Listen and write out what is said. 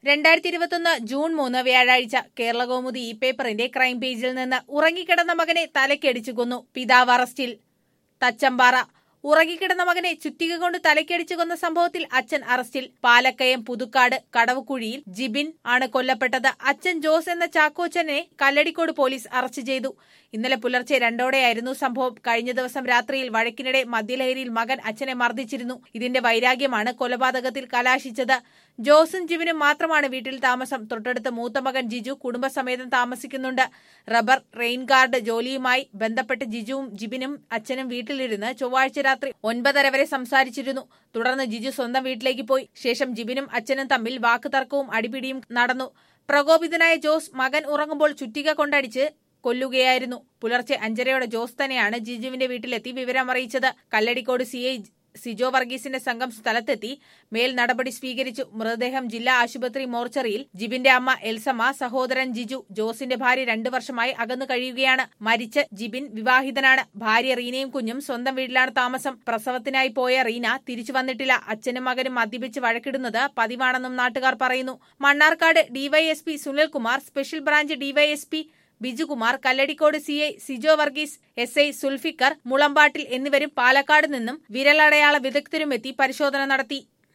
രണ്ടായിരത്തി ഇരുപത്തൊന്ന് ജൂൺ മൂന്ന് വ്യാഴാഴ്ച കേരളകൗമുദി ഈ പേപ്പറിന്റെ ക്രൈം പേജിൽ നിന്ന് ഉറങ്ങിക്കിടന്ന മകനെ തലക്കടിച്ചു കൊന്നു പിതാവ് അറസ്റ്റിൽ തച്ചമ്പാറ ഉറങ്ങിക്കിടന്ന മകനെ ചുറ്റിക കൊണ്ട് തലക്കടിച്ചു കൊന്ന സംഭവത്തിൽ അച്ഛൻ അറസ്റ്റിൽ പാലക്കയം പുതുക്കാട് കടവുക്കുഴിയിൽ ജിബിൻ ആണ് കൊല്ലപ്പെട്ടത് അച്ഛൻ ജോസ് എന്ന ചാക്കോച്ചനെ കല്ലടിക്കോട് പോലീസ് അറസ്റ്റ് ചെയ്തു ഇന്നലെ പുലർച്ചെ രണ്ടോടെയായിരുന്നു സംഭവം കഴിഞ്ഞ ദിവസം രാത്രിയിൽ വഴക്കിനിടെ മദ്യലഹരിയിൽ മകൻ അച്ഛനെ മർദ്ദിച്ചിരുന്നു ഇതിന്റെ വൈരാഗ്യമാണ് കൊലപാതകത്തിൽ കലാശിച്ചത് ജോസും ജിബിനും മാത്രമാണ് വീട്ടിൽ താമസം തൊട്ടടുത്ത് മൂത്ത മകൻ ജിജു കുടുംബസമേതം താമസിക്കുന്നുണ്ട് റബ്ബർ റെയിൻ ഗാർഡ് ജോലിയുമായി ബന്ധപ്പെട്ട് ജിജുവും ജിബിനും അച്ഛനും വീട്ടിലിരുന്ന് ചൊവ്വാഴ്ച രാത്രി ഒൻപതര വരെ സംസാരിച്ചിരുന്നു തുടർന്ന് ജിജു സ്വന്തം വീട്ടിലേക്ക് പോയി ശേഷം ജിബിനും അച്ഛനും തമ്മിൽ വാക്കുതർക്കവും അടിപിടിയും നടന്നു പ്രകോപിതനായ ജോസ് മകൻ ഉറങ്ങുമ്പോൾ ചുറ്റിക കൊണ്ടടിച്ച് കൊല്ലുകയായിരുന്നു പുലർച്ചെ അഞ്ചരയോടെ ജോസ് തന്നെയാണ് ജിജുവിന്റെ വീട്ടിലെത്തി വിവരമറിയിച്ചത് കല്ലടിക്കോട് സി ഐ സിജോ വർഗീസിന്റെ സംഘം സ്ഥലത്തെത്തി മേൽ നടപടി സ്വീകരിച്ചു മൃതദേഹം ജില്ലാ ആശുപത്രി മോർച്ചറിയിൽ ജിബിന്റെ അമ്മ എൽസമ്മ സഹോദരൻ ജിജു ജോസിന്റെ ഭാര്യ രണ്ടു വർഷമായി അകന്നു കഴിയുകയാണ് മരിച്ച ജിബിൻ വിവാഹിതനാണ് ഭാര്യ റീനയും കുഞ്ഞും സ്വന്തം വീട്ടിലാണ് താമസം പ്രസവത്തിനായി പോയ റീന തിരിച്ചു വന്നിട്ടില്ല അച്ഛനും മകനും മദ്യപിച്ച് വഴക്കിടുന്നത് പതിവാണെന്നും നാട്ടുകാർ പറയുന്നു Mannarkkad DYSP Sunilkumar special branch DYSP Bijukumar Kalladikode C I Sijo Varghese S I Sulfikar Mulambattil എന്നിവരും പാലക്കാട് നിന്നും വിരലടയാള വിദഗ്ധരുമെത്തി പരിശോധന നടത്തി